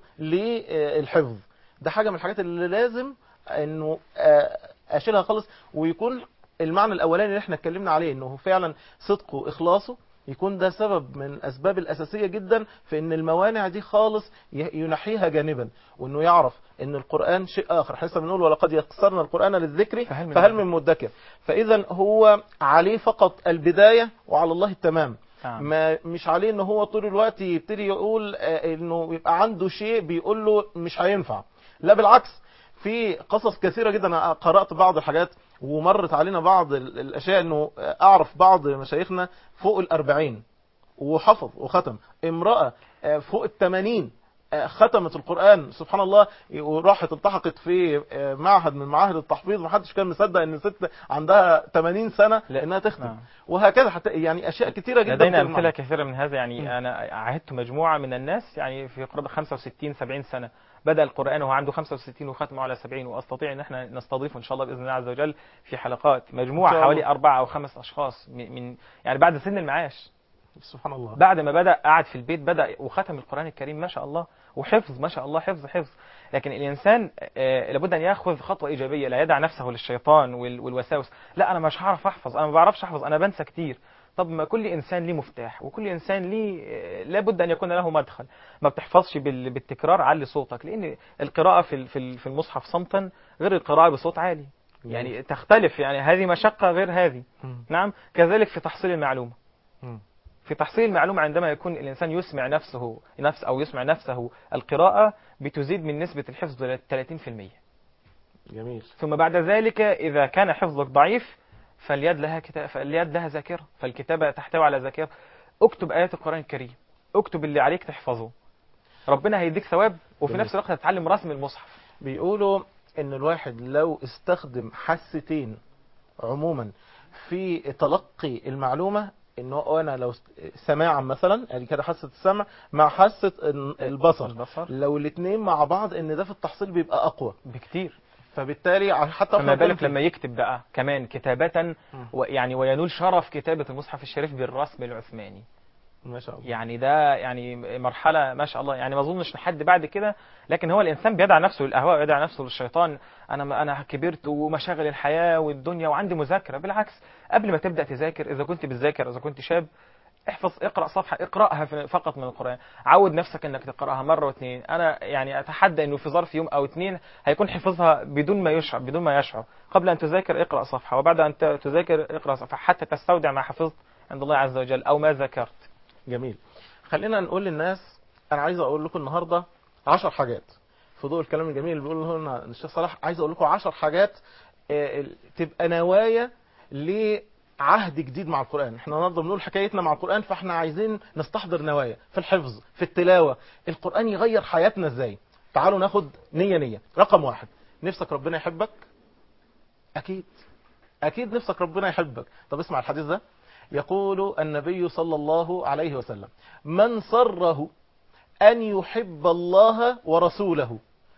للحفظ ده حاجه من الحاجات اللي لازم انه آه، اشيلها خالص ويكون المعنى الاولاني اللي احنا اتكلمنا عليه انه فعلا صدقه واخلاصه يكون ده سبب من الاسباب الاساسيه جدا في ان الموانع دي خالص ي- ينحيها جانبا وانه يعرف ان القران شيء اخر احنا لسه بنقول ولقد يسرنا القران للذكر فهل من فهل مدكر؟ من مدكر فاذا هو عليه فقط البدايه وعلى الله التمام نعم. ما مش عليه ان هو طول الوقت يبتدي يقول آه، انه يبقى عنده شيء بيقول له مش هينفع لا بالعكس في قصص كثيرة جدا أنا قرأت بعض الحاجات ومرت علينا بعض ال- الأشياء أنه أعرف بعض مشايخنا فوق الأربعين وحفظ وختم امرأة آه، فوق الثمانين آه، ختمت القرآن سبحان الله وراحت التحقت في آه، معهد من معاهد التحفيظ محدش كان مصدق ان ست عندها 80 سنة لا. انها تختم نعم. وهكذا حتى يعني اشياء كثيرة جدا لدينا في أمثلة المعنى. كثيرة من هذا مم. يعني أنا عهدت مجموعة من الناس يعني في قرابة 65 70 سنة بدأ القرآن وهو عنده 65 وختمه على 70 وأستطيع أن احنا نستضيفه إن شاء الله بإذن الله عز وجل في حلقات مجموعة إن شاء الله. حوالي أربعة أو خمس أشخاص من من- يعني بعد سن المعاش سبحان الله بعد ما بدأ قعد في البيت بدأ وختم القرآن الكريم ما شاء الله وحفظ ما شاء الله حفظ حفظ لكن الإنسان آه، لابد أن يأخذ خطوة إيجابية لا يدع نفسه للشيطان وال- والوساوس لا أنا مش هعرف أحفظ أنا ما بعرفش أحفظ أنا بنسى كتير طب ما كل إنسان ليه مفتاح وكل إنسان ليه آه، لابد أن يكون له مدخل ما بتحفظش بال- بالتكرار علي صوتك لأن القراءة في ال- في ال- في المصحف صمتا غير القراءة بصوت عالي يعني تختلف يعني هذه مشقة غير هذه مم. نعم كذلك في تحصيل المعلومة مم. في تحصيل المعلومة عندما يكون الإنسان يسمع نفسه نفس أو يسمع نفسه القراءة بتزيد من نسبة الحفظ إلى 30% جميل ثم بعد ذلك إذا كان حفظك ضعيف فاليد لها كتاب فاليد لها ذاكرة فالكتابة تحتوي على ذاكرة اكتب آيات القرآن الكريم اكتب اللي عليك تحفظه ربنا هيديك ثواب وفي جميل. نفس الوقت هتتعلم رسم المصحف بيقولوا ان الواحد لو استخدم حاستين عموما في تلقي المعلومة انه انا لو است- سماعا مثلا ادي كده حاسة السمع مع حاسة ال- البصر البصر لو الاثنين مع بعض ان ده في التحصيل بيبقى اقوى بكتير فبالتالي ع- حتى فما إحنا بالك كنا- لما يكتب بقى كمان كتابة ويعني وينول شرف كتابة المصحف الشريف بالرسم العثماني ما شاء الله يعني ده يعني مرحلة ما شاء الله يعني ما اظنش لحد بعد كده لكن هو الانسان بيدعى نفسه للاهواء ويدعى نفسه للشيطان انا انا كبرت ومشاغل الحياة والدنيا وعندي مذاكرة بالعكس قبل ما تبدا تذاكر اذا كنت بتذاكر اذا كنت شاب احفظ اقرا صفحه اقراها في- فقط من القران عود نفسك انك تقراها مره واثنين انا يعني اتحدى انه في ظرف يوم او اثنين هيكون حفظها بدون ما يشعر بدون ما يشعر قبل ان تذاكر اقرا صفحه وبعد ان ت- تذاكر اقرا صفحه حتى تستودع ما حفظت عند الله عز وجل او ما ذاكرت جميل خلينا نقول للناس انا عايز اقول لكم النهارده 10 حاجات في ضوء الكلام الجميل اللي بيقوله لنا الشيخ صلاح عايز اقول لكم 10 حاجات آه، ال- تبقى نوايا لعهد جديد مع القران احنا النهارده بنقول حكايتنا مع القران فاحنا عايزين نستحضر نوايا في الحفظ في التلاوه القران يغير حياتنا ازاي تعالوا ناخد نيه نيه رقم واحد نفسك ربنا يحبك اكيد اكيد نفسك ربنا يحبك طب اسمع الحديث ده يقول النبي صلى الله عليه وسلم من سره أن يحب الله ورسوله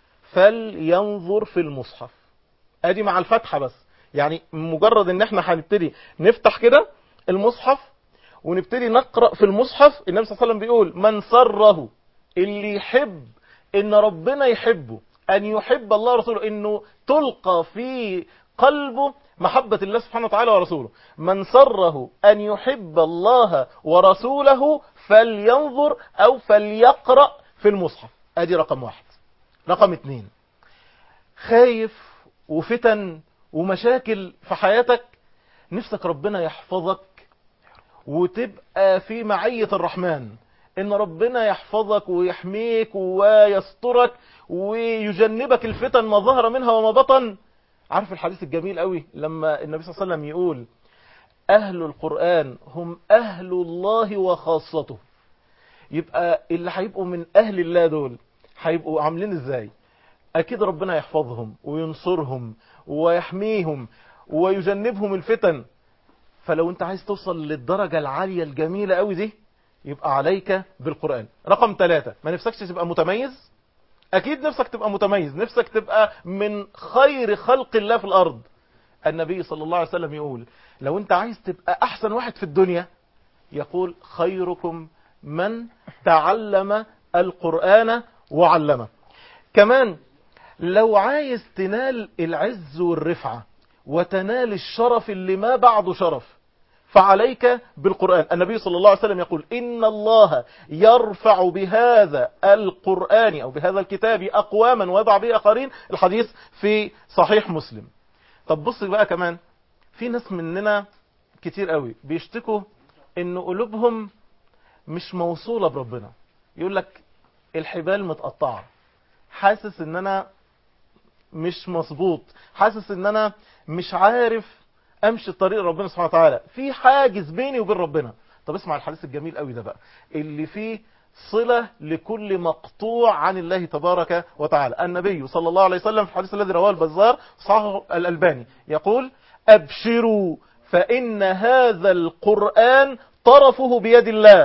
فلينظر في المصحف ادي مع الفتحة بس يعني مجرد ان احنا هنبتدي نفتح كده المصحف ونبتدي نقرأ في المصحف النبي صلى الله عليه وسلم بيقول من سره اللي يحب ان ربنا يحبه ان يحب الله ورسوله انه تلقى في قلبه محبة الله سبحانه وتعالى ورسوله من سره أن يحب الله ورسوله فلينظر أو فليقرأ في المصحف أدي رقم واحد رقم اتنين خايف وفتن ومشاكل في حياتك نفسك ربنا يحفظك وتبقى في معية الرحمن ان ربنا يحفظك ويحميك ويسترك ويجنبك الفتن ما ظهر منها وما بطن عارف الحديث الجميل قوي لما النبي صلى الله عليه وسلم يقول أهل القرآن هم أهل الله وخاصته يبقى اللي هيبقوا من اهل الله دول هيبقوا عاملين ازاي اكيد ربنا يحفظهم وينصرهم ويحميهم ويجنبهم الفتن فلو انت عايز توصل للدرجة العالية الجميلة قوي دي يبقى عليك بالقرآن رقم ثلاثة ما نفسكش تبقى متميز اكيد نفسك تبقى متميز نفسك تبقى من خير خلق الله في الارض النبي صلى الله عليه وسلم يقول لو انت عايز تبقى احسن واحد في الدنيا يقول خيركم من تعلم القرآن وعلمه كمان لو عايز تنال العز والرفعة وتنال الشرف اللي ما بعده شرف فعليك بالقرآن النبي صلى الله عليه وسلم يقول إن الله يرفع بهذا القرآن أو بهذا الكتاب أقواما ويضع به آخرين الحديث في صحيح مسلم طب بص بقى كمان في ناس مننا كتير قوي بيشتكوا ان قلوبهم مش موصولة بربنا يقول لك الحبال متقطعة حاسس ان انا مش مظبوط حاسس ان انا مش عارف امشي طريق ربنا سبحانه وتعالى في حاجز بيني وبين ربنا طب اسمع الحديث الجميل قوي ده بقى اللي فيه صلة لكل مقطوع عن الله تبارك وتعالى النبي صلى الله عليه وسلم في الحديث الذي رواه البزار صحيح الألباني يقول أبشروا فإن هذا القرآن طرفه بيد الله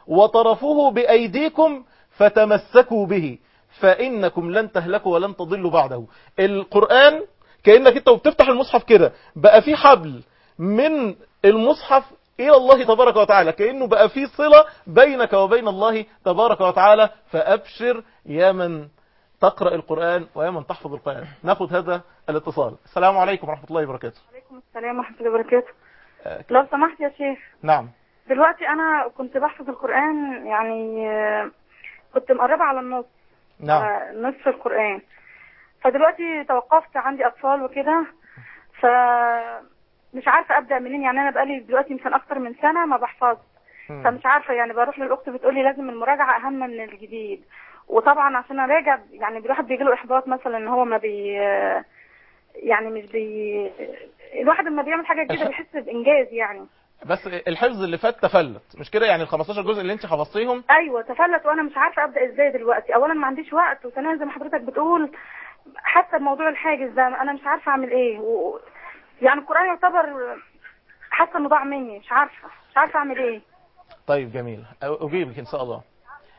وطرفه بأيديكم فتمسكوا به فإنكم لن تهلكوا ولن تضلوا بعده القرآن كأنك انت وبتفتح المصحف كده بقى في حبل من المصحف إلى الله تبارك وتعالى كأنه بقى في صلة بينك وبين الله تبارك وتعالى فأبشر يا من تقرأ القرآن ويا من تحفظ القرآن ناخد هذا الاتصال السلام عليكم ورحمة الله وبركاته عليكم السلام ورحمة الله وبركاته آه، لو سمحت يا شيخ نعم دلوقتي أنا كنت بحفظ القرآن يعني آه، كنت مقربة على النص نعم على نصف القرآن فدلوقتي توقفت عندي أطفال وكده ف مش عارفة أبدأ منين يعني أنا بقالي دلوقتي يمكن أكتر من سنة ما بحفظ مم. فمش عارفة يعني بروح للأخت بتقولي لازم المراجعة أهم من الجديد وطبعا عشان أراجع يعني الواحد بيجيله إحباط مثلا إن هو ما بي يعني مش بي الواحد لما بيعمل حاجة جديدة الح- بيحس بإنجاز يعني بس الحفظ اللي فات تفلت مش كده يعني ال 15 جزء اللي انت حفظتيهم ايوه تفلت وانا مش عارفه ابدا ازاي دلوقتي اولا ما عنديش وقت وثانيا زي ما حضرتك بتقول حتى بموضوع الحاجز ده انا مش عارفه اعمل ايه و... يعني القران يعتبر حاسه انه ضاع مني مش عارفه مش عارفه اعمل ايه طيب جميل أ- اجيبك ان شاء الله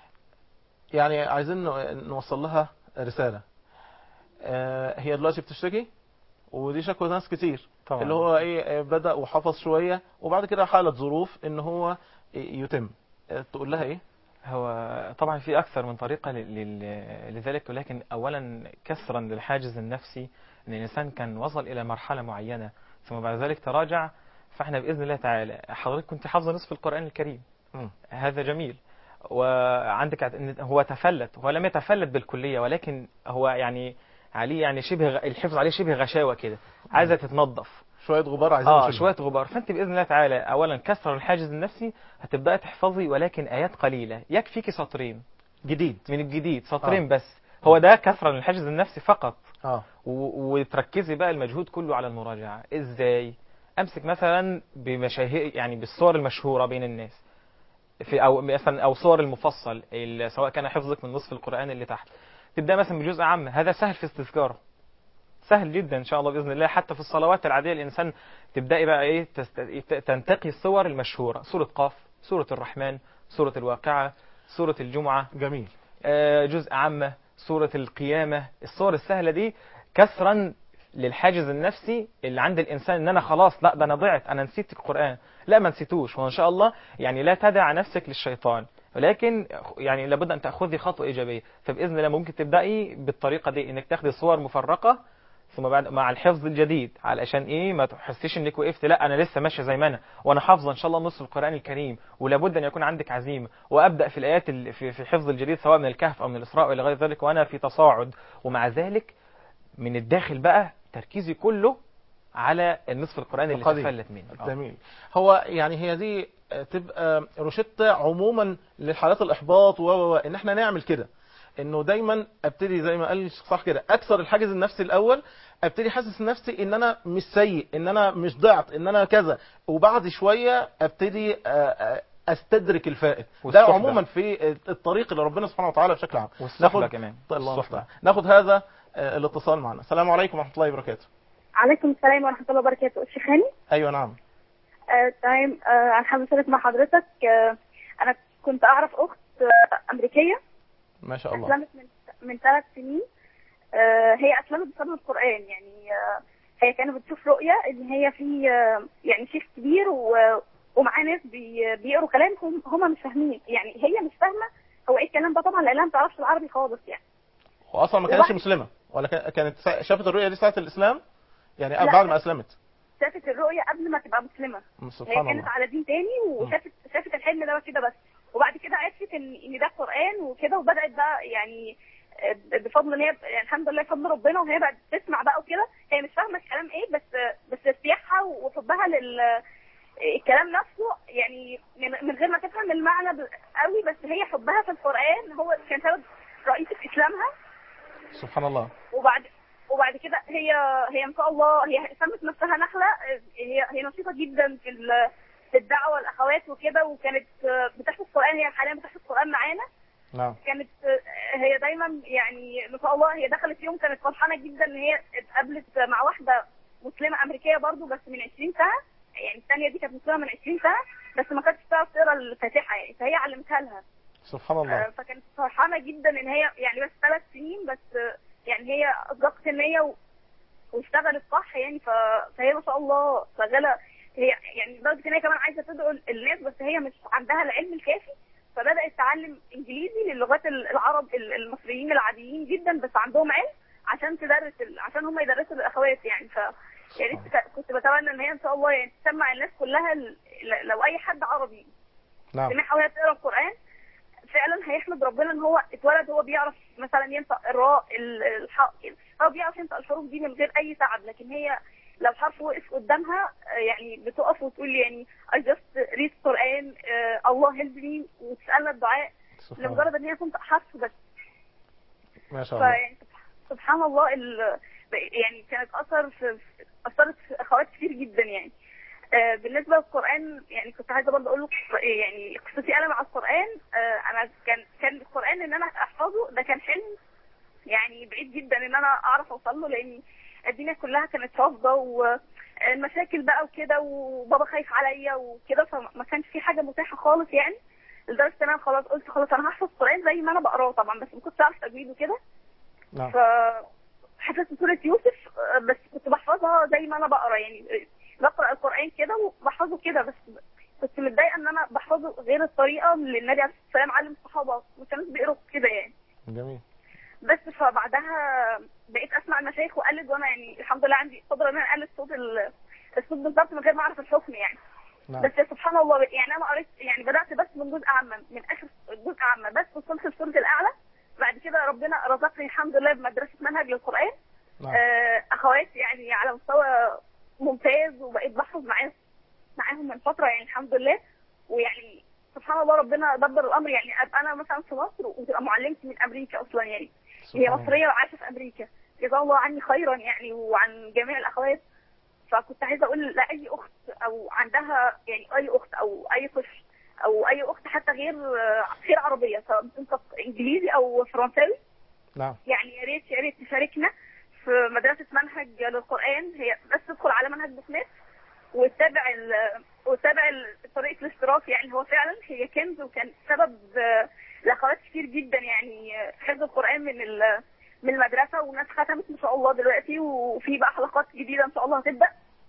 يعني عايزين نو- نوصل لها رسالة آه، هي دلوقتي بتشتكي ودي شكوى ناس كتير طبعا. اللي هو ايه آه، بدأ وحفظ شوية وبعد كده حالة ظروف ان هو ي- يتم آه، تقول لها ايه هو طبعا في أكثر من طريقة لل- لل- لذلك ولكن أولا كسرا للحاجز النفسي أن الإنسان كان وصل إلى مرحلة معينة ثم بعد ذلك تراجع فإحنا بإذن الله تعالى حضرتك كنت حافظة نصف القرآن الكريم مم. هذا جميل وعندك اعت- إن هو تفلت هو لم يتفلت بالكلية ولكن هو يعني عليه يعني شبه غ- الحفظ عليه شبه غشاوة كده عايزة تتنظف شوية غبار عايزين اه نشيلها. شويه غبار فانت باذن الله تعالى اولا كسر الحاجز النفسي هتبداي تحفظي ولكن ايات قليله يكفيكي سطرين جديد من الجديد سطرين آه. بس هو ده كسر للحاجز النفسي فقط اه و- وتركزي بقى المجهود كله على المراجعه ازاي امسك مثلا بمشاهير يعني بالصور المشهوره بين الناس في او مثلا او صور المفصل ال- سواء كان حفظك من نصف القران اللي تحت تبدا مثلا بجزء عام هذا سهل في استذكاره سهل جدا ان شاء الله باذن الله حتى في الصلوات العاديه الانسان تبداي بقى ايه تست... تنتقي الصور المشهوره سوره قاف سوره الرحمن سوره الواقعه سوره الجمعه جميل آه، جزء عامه سوره القيامه الصور السهله دي كسرا للحاجز النفسي اللي عند الانسان ان انا خلاص لا ده انا ضعت انا نسيت القران لا ما نسيتوش وان شاء الله يعني لا تدع نفسك للشيطان ولكن يعني لابد ان تاخذي خطوه ايجابيه فباذن الله ممكن تبداي بالطريقه دي انك تاخدي صور مفرقه ثم بعد مع الحفظ الجديد علشان ايه ما تحسيش انك وقفت لا انا لسه ماشيه زي ما انا وانا حافظه ان شاء الله نصف القران الكريم ولابد ان يكون عندك عزيمه وابدا في الايات ال- في في حفظ الجديد سواء من الكهف او من الاسراء والى غير ذلك وانا في تصاعد ومع ذلك من الداخل بقى تركيزي كله على النصف القران اللي القديم. تفلت مني آه. جميل هو يعني هي دي آه، تبقى روشتة عموما للحالات الإحباط و و و إن احنا نعمل كده إنه دايما أبتدي زي ما قال الشيخ صح كده أكسر الحاجز النفسي الأول أبتدي حاسس نفسي إن أنا مش سيء إن أنا مش ضعت إن أنا كذا وبعد شوية أبتدي آه، آه، استدرك الفائت ده والصحبة. عموما في الطريق اللي ربنا سبحانه وتعالى بشكل عام والصحبة ناخد- كمان الله الصحبة. المستعان. ناخد هذا آه، الاتصال معنا السلام عليكم ورحمه الله وبركاته عليكم السلام ورحمه الله وبركاته الشيخ هاني ايوه نعم آه، تمام آه، انا حابه اشارك مع حضرتك آه، انا كنت اعرف اخت آه، امريكيه ما شاء الله اسلمت من من ثلاث سنين آه، هي اسلمت بسبب القران يعني آه، هي كانت بتشوف رؤيه ان هي في آه، يعني شيخ كبير و- ومعاه ناس بي- بيقروا كلام هم هم مش فاهمين يعني هي مش فاهمه هو ايه الكلام ده طبعا لانها ما بتعرفش العربي خالص يعني واصلا ما كانتش وبعد- مسلمه ولا كا- كانت سا- شافت الرؤيه دي ساعه الاسلام يعني لا، بعد ما لا. اسلمت شافت الرؤيه قبل ما تبقى مسلمه هي سبحان كانت الله على دين تاني وشافت شافت الحلم ده كده بس وبعد كده عرفت ان ان ده قران وكده وبدات بقى يعني آه، بفضل ان هي يعني الحمد لله بفضل ربنا وهي بقت تسمع بقى وكده هي مش فاهمه الكلام ايه بس بس ارتياحها وحبها لل الكلام نفسه يعني من من غير ما تفهم المعنى ب- قوي بس هي حبها في القران هو كان سبب رئيسي في اسلامها سبحان الله وبعد وبعد كده هي هي ما شاء الله هي سمت نفسها نخله هي هي نشيطه جدا في ال- في الدعوه الاخوات وكده وكانت بتحفظ قران هي حاليا بتحفظ قران معانا نعم كانت هي دايما يعني ما شاء الله هي دخلت يوم كانت فرحانه جدا ان هي اتقابلت مع واحده مسلمه امريكيه برضو بس من 20 سنه يعني الثانيه دي كانت مسلمه من 20 سنه بس ما كانتش تعرف تقرا الفاتحه يعني فهي علمتها لها سبحان الله آه، فكانت فرحانه جدا ان هي يعني بس ثلاث سنين بس آه، يعني هي اصدقت النيه و- واشتغلت صح يعني ف... فهي ما شاء الله شغاله هي يعني لدرجه ان هي كمان عايزه تدعو الناس بس هي مش عندها العلم الكافي فبدات تعلم انجليزي للغات ال- العرب ال- المصريين العاديين جدا بس عندهم علم عشان تدرس ال... عشان هم يدرسوا الاخوات يعني ف يعني كنت بتمنى ان هي ان شاء الله يعني تسمع الناس كلها ال... لو اي حد عربي نعم سمعها وهي بتقرا القران فعلا هيحمد ربنا ان هو اتولد هو بيعرف مثلا ينطق الراء ال- الحاء كده هو بيعرف ينطق الحروف دي من غير اي تعب لكن هي لو حرف وقف قدامها آه، يعني بتقف وتقول يعني I just read قرآن آه، الله help me وتسألنا الدعاء سبحان الله لمجرد ان هي تنطق حرف بس ما شاء الله فيعني سبحان الله ال... يعني كانت اثر في في- اثرت في اخوات كتير جدا يعني آه، بالنسبه للقران يعني كنت عايزه برضه اقول لك يعني قصتي انا مع القران آه، انا كان كان القران ان انا احفظه ده كان حلم يعني بعيد جدا ان انا اعرف اوصل له لان الدنيا كلها كانت رافضه والمشاكل بقى وكده وبابا خايف عليا وكده فما كانش في حاجه متاحه خالص يعني لدرجه ان انا خلاص قلت خلاص انا هحفظ القران زي ما انا بقراه طبعا بس ما كنتش اعرف تجويد وكده نعم ف حفظت سورة يوسف آه، بس كنت بحفظها زي ما انا بقرا يعني آه، بقرا القرآن كده وبحفظه كده بس كنت متضايقة ان انا بحفظه غير الطريقة اللي النبي عليه الصلاة والسلام علم الصحابة ما كانوش بيقروا كده يعني جميل بس فبعدها بقيت اسمع المشايخ واقلد وانا يعني الحمد لله عندي قدرة ان انا اقلد صوت ال- الصوت بالظبط من غير ما اعرف الحكم يعني نعم بس سبحان الله يعني انا قريت يعني بدات بس من جزء عامه من اخر جزء عامه بس وصلت لسوره الاعلى بعد كده ربنا رزقني الحمد لله بمدرسه منهج للقران نعم آه، اخوات يعني على مستوى ممتاز وبقيت بحفظ معاهم معاهم من فتره يعني الحمد لله ويعني سبحان الله ربنا دبر الامر يعني ابقى انا مثلا في مصر وتبقى معلمتي من امريكا اصلا يعني هي سبحان الله. مصريه وعايشه في امريكا جزاها الله عني خيرا يعني وعن جميع الاخوات فكنت عايزه اقول لاي اخت او عندها يعني اي اخت او اي طفل او اي اخت حتى غير غير عربيه سواء بتنطق انجليزي او فرنساوي نعم يعني يا ريت يا ريت تشاركنا في مدرسه منهج للقران هي بس تدخل على منهج بوكنت وتتابع ال وتتابع ال- طريقه الاشتراك يعني هو فعلا هي كنز وكان سبب آه، لاخوات كتير جدا يعني آه، حفظ القران من ال- من المدرسه وناس ختمت ما شاء الله دلوقتي وفي بقى حلقات جديده ان شاء الله هتبدا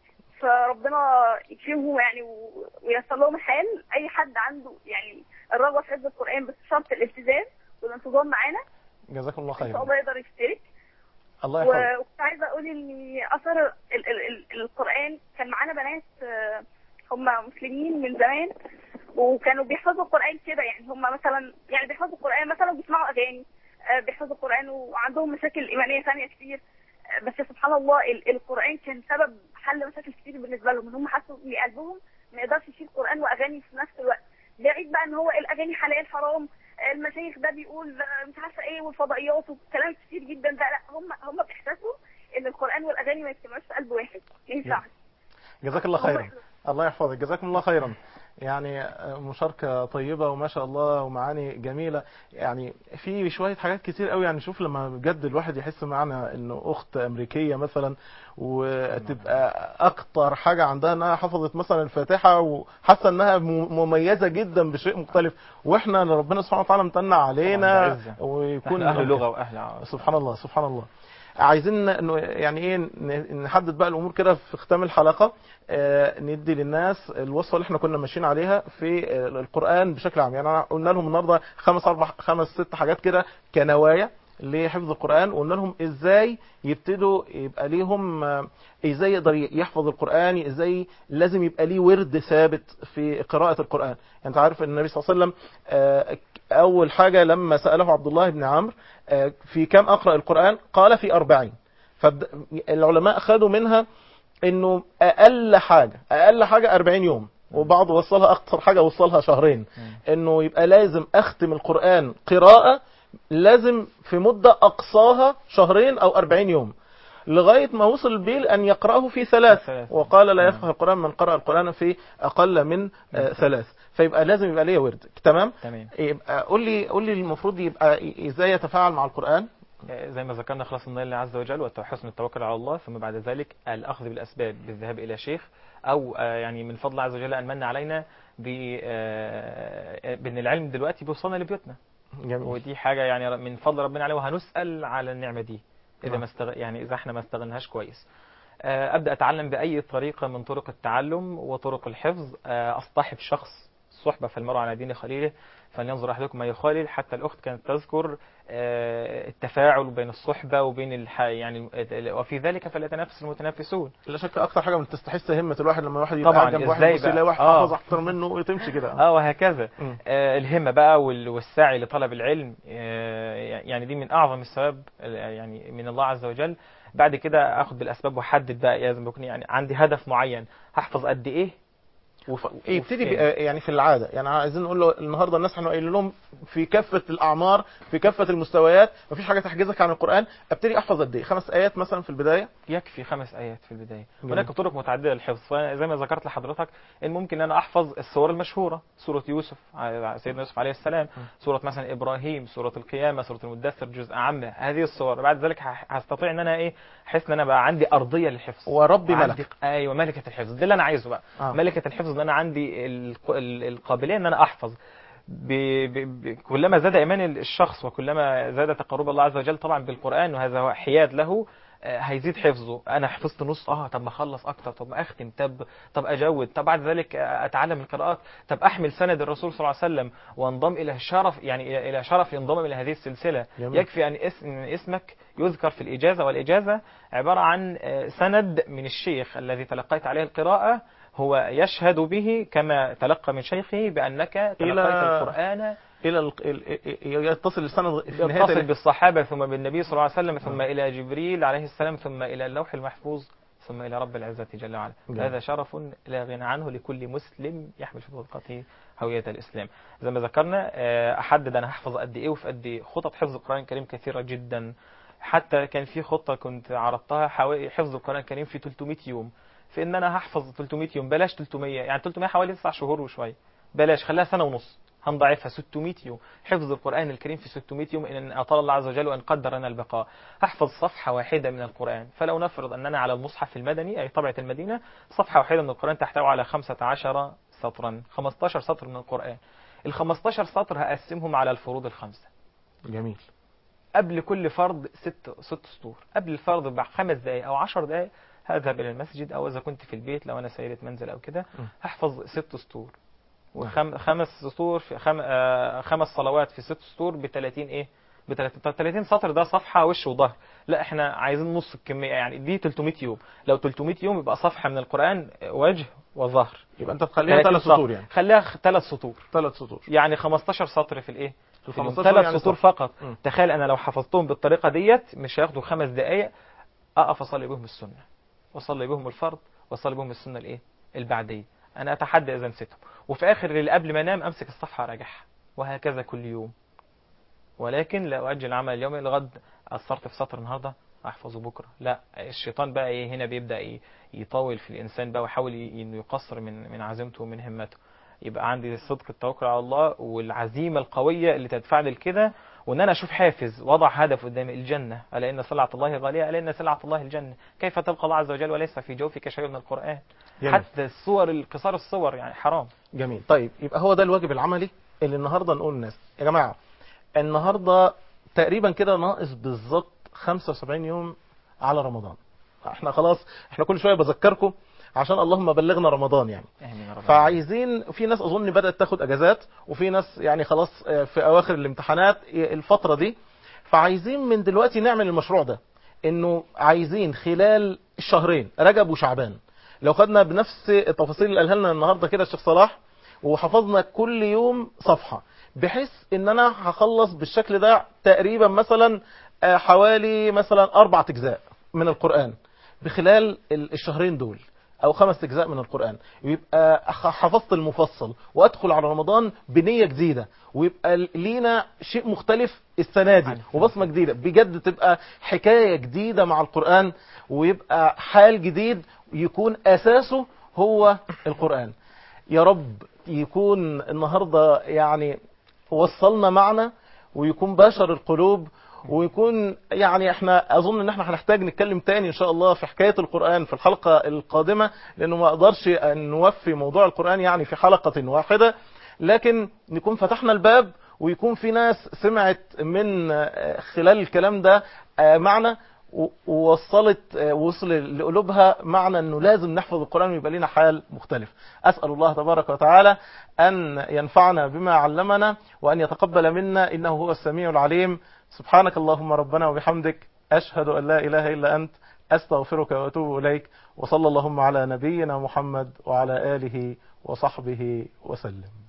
فربنا يكرمهم يعني و- وييسر لهم الحال اي حد عنده يعني الرغبه في حفظ القران بس شرط الالتزام والانتظام معانا جزاكم الله ان شاء خيرا الله يقدر يشترك الله يحفظك و- وكنت عايزه اقول ان اثر ال ال ال القران كان معانا بنات آه، هم مسلمين من زمان وكانوا بيحفظوا القران كده يعني هم مثلا يعني بيحفظوا القران مثلا وبيسمعوا اغاني آه، بيحفظوا القران وعندهم مشاكل ايمانيه ثانيه كتير آه، بس سبحان الله ال- القران كان سبب حل مشاكل كتير بالنسبه لهم ان هم حسوا ان قلبهم ما يقدرش يشيل قران واغاني في نفس الوقت بعيد بقى ان هو الاغاني حلال حرام المشايخ ده بيقول آه، مش عارفه ايه والفضائيات وكلام كتير جدا ده لا هم هم باحساسهم ان القران والاغاني ما يجتمعوش في قلب واحد ما ينفعش جزاك الله خيرا الله يحفظك جزاكم الله خيرا يعني مشاركة طيبة وما شاء الله ومعاني جميلة يعني في شوية حاجات كتير قوي يعني شوف لما بجد الواحد يحس معنا انه اخت امريكية مثلا وتبقى اكتر حاجة عندها انها حفظت مثلا الفاتحة وحاسة انها م- مميزة جدا بشيء مختلف واحنا اللي ربنا سبحانه وتعالى امتن علينا طبعاً بعزة. ويكون نحن اهل لغه واهل عرب. سبحان الله سبحان الله عايزين ن- يعني ايه ن- نحدد بقى الامور كده في ختام الحلقه آه، ندي للناس الوصفه اللي احنا كنا ماشيين عليها في آه، القران بشكل عام يعني أنا قلنا لهم النهارده خمس اربع خمس ست حاجات كده كنوايا لحفظ القران وقلنا لهم ازاي يبتدوا يبقى ليهم آه، ازاي يقدر يحفظ القران ازاي لازم يبقى ليه ورد ثابت في قراءه القران يعني انت عارف ان النبي صلى الله عليه وسلم آه، اول حاجه لما ساله عبد الله بن عمرو آه، في كم اقرا القران قال في أربعين فالعلماء خدوا منها انه اقل حاجه اقل حاجه 40 يوم وبعض وصلها اكتر حاجه وصلها شهرين انه يبقى لازم اختم القران قراءه لازم في مده اقصاها شهرين او 40 يوم لغايه ما وصل بيل ان يقراه في ثلاث ثلاث. وقال لا نعم. يفقه القران من قرأ القران في اقل من آه، ثلاث فيبقى لازم يبقى ليه ورد تمام تمام يبقى قول لي قول لي المفروض يبقى ازاي يتفاعل مع القران زي ما ذكرنا خلاص من الله عز وجل وحسن التوكل على الله ثم بعد ذلك الأخذ بالأسباب بالذهاب إلى شيخ أو آه، يعني من فضل الله عز وجل أن من علينا ب- آه، بأن العلم دلوقتي بيوصلنا لبيوتنا جميل ودي حاجة يعني من فضل ربنا عليه وهنسأل على النعمة دي إذا نعم. ما استغ... يعني إذا احنا ما استغلناهاش كويس آه، أبدأ أتعلم بأي طريقة من طرق التعلم وطرق الحفظ آه، أصطحب شخص صحبة فالمرء على دين خليله فلينظر أحدكم ما يخالل حتى الأخت كانت تذكر آه، التفاعل بين الصحبة وبين الح... يعني وفي ذلك فليتنافس المتنافسون لا شك اكتر حاجه من تستحس همه الواحد لما واحد طبعاً، يبقى جنب واحد إزاي يبص بقى؟ يلاقي واحد آه. حافظ اكتر منه وتمشي كده اه وهكذا مم. آه الهمة بقى وال- والسعي لطلب العلم آه يعني دي من أعظم الثواب آه، يعني من الله عز وجل بعد كده أخذ بالأسباب وأحدد بقى لازم يكون يعني عندي هدف معين هحفظ قد إيه وف... يبتدي وفين. بقى يعني في العاده يعني عايزين نقول له النهارده الناس احنا قايلين لهم في كافه الاعمار في كافه المستويات مفيش حاجه تحجزك عن القران ابتدي احفظ قد ايه خمس ايات مثلا في البدايه يكفي خمس آيات في البداية جميل. هناك طرق متعددة للحفظ فزي ما ذكرت لحضرتك إن ممكن أن أنا أحفظ السور المشهورة سورة يوسف ع- سيدنا يوسف عليه السلام سورة مثلا إبراهيم سورة القيامة سورة المدثر جزء عامة هذه السور بعد ذلك ه- هستطيع إن أنا إيه أحس إن أنا بقى عندي أرضية للحفظ وربي عندي- ملك ايوه ملكه الحفظ ده اللي انا عايزه بقى آه. ملكه الحفظ ان انا عندي الق- ال- القابليه ان انا احفظ ب... ب... ب... كلما زاد ايمان الشخص وكلما زاد تقرب الله عز وجل طبعا بالقران وهذا هو حياد له آه، هيزيد حفظه انا حفظت نص اه طب ما اخلص اكتر طب ما اختم طب طب اجود طب بعد ذلك آه، اتعلم القراءات طب احمل سند الرسول صلى الله عليه وسلم وانضم الى شرف يعني الى إلى شرف ينضم الى هذه السلسله جميل. يكفي ان اسم إن اسمك يذكر في الاجازه والاجازه عباره عن آه، سند من الشيخ الذي تلقيت عليه القراءه هو يشهد به كما تلقى من شيخه بانك تلقيت القران الى ال... ال... ال- يتصل السند في نهايه يتصل ال- بالصحابه ثم بالنبي صلى الله عليه وسلم ثم الى جبريل عليه السلام ثم الى اللوح المحفوظ ثم الى رب العزه جل وعلا جميل. هذا شرف لا غنى عنه لكل مسلم يحمل في طبقته هويه الاسلام زي ما ذكرنا آه، احدد انا هحفظ قد ايه وفي قد ايه خطط حفظ القران الكريم كثيره جدا حتى كان في خطه كنت عرضتها حوالي حفظ القران الكريم في 300 يوم في ان انا هحفظ 300 يوم بلاش 300 يعني 300 حوالي 9 شهور وشويه بلاش خليها سنه ونص هنضاعفها 600 يوم حفظ القرآن الكريم في 600 يوم إن أطال الله عز وجل وأن قدر لنا البقاء أحفظ صفحة واحدة من القرآن فلو نفرض أننا على المصحف المدني أي طبعة المدينة صفحة واحدة من القرآن تحتوي على 15 سطرا 15 سطر من القرآن ال 15 سطر هقسمهم على الفروض الخمسة جميل قبل كل فرض ست ست سطور قبل الفرض بخمس دقائق او عشر دقائق هذهب الى المسجد او اذا كنت في البيت لو انا سيدة منزل او كده م. هحفظ ست سطور وخمس سطور في خم... آه خمس صلوات في ست سطور ب 30 ايه ب 30 طب 30 سطر ده صفحه وش وظهر لا احنا عايزين نص الكميه يعني دي 300 يوم لو 300 يوم يبقى صفحه من القران وجه وظهر يبقى انت تخليها 30 ثلاث سطور يعني خليها ثلاث سطور ثلاث سطور يعني 15 سطر في الايه ال في اليوم. 15 ثلاث يعني سطور صفحة. فقط مم. تخيل انا لو حفظتهم بالطريقه ديت مش هياخدوا خمس دقائق اقف اصلي بهم السنه واصلي بهم الفرض واصلي بهم السنه الايه البعديه انا اتحدى اذا نسيتهم وفي اخر الليل قبل ما انام امسك الصفحه اراجعها وهكذا كل يوم ولكن لا اؤجل العمل اليومي لغد قصرت في سطر النهارده احفظه بكره لا الشيطان بقى ايه هنا بيبدا ايه يطول في الانسان بقى ويحاول ي- انه يقصر من من عزيمته ومن همته يبقى عندي صدق التوكل على الله والعزيمه القويه اللي تدفعني لكده وان انا اشوف حافز وضع هدف قدامي الجنه الا ان سلعه الله غاليه الا ان سلعه الله الجنه كيف تلقى الله عز وجل وليس في جوفك شيء من القران جميل. حتى الصور القصار الصور يعني حرام جميل طيب يبقى هو ده الواجب العملي اللي النهارده نقول للناس يا جماعه النهارده تقريبا كده ناقص بالظبط 75 يوم على رمضان احنا خلاص احنا كل شويه بذكركم عشان اللهم بلغنا رمضان يعني امين يا رب فعايزين في ناس اظن بدات تاخد اجازات وفي ناس يعني خلاص آه، في اواخر الامتحانات الفتره دي فعايزين من دلوقتي نعمل المشروع ده انه عايزين خلال الشهرين رجب وشعبان لو خدنا بنفس التفاصيل اللي قالها لنا النهارده كده الشيخ صلاح وحفظنا كل يوم صفحه بحيث ان انا هخلص بالشكل ده تقريبا مثلا آه، حوالي مثلا اربع اجزاء من القران بخلال ال- الشهرين دول او خمس اجزاء من القران ويبقى ح- حفظت المفصل وادخل على رمضان بنيه جديده ويبقى لينا شيء مختلف السنه دي وبصمه جديده بجد تبقى حكايه جديده مع القران ويبقى حال جديد يكون اساسه هو القران يا رب يكون النهارده يعني وصلنا معنا ويكون باشر القلوب ويكون يعني احنا اظن ان احنا هنحتاج نتكلم تاني ان شاء الله في حكايه القران في الحلقه القادمه لانه ما اقدرش ان نوفي موضوع القران يعني في حلقه واحده لكن نكون فتحنا الباب ويكون في ناس سمعت من آه، خلال الكلام ده آه، معنى و- ووصلت آه، وصل لقلوبها معنى انه لازم نحفظ القران ويبقى لنا حال مختلف. اسال الله تبارك وتعالى ان ينفعنا بما علمنا وان يتقبل منا انه هو السميع العليم. سبحانك اللهم ربنا وبحمدك اشهد ان لا اله الا انت استغفرك واتوب اليك وصلى اللهم على نبينا محمد وعلى اله وصحبه وسلم.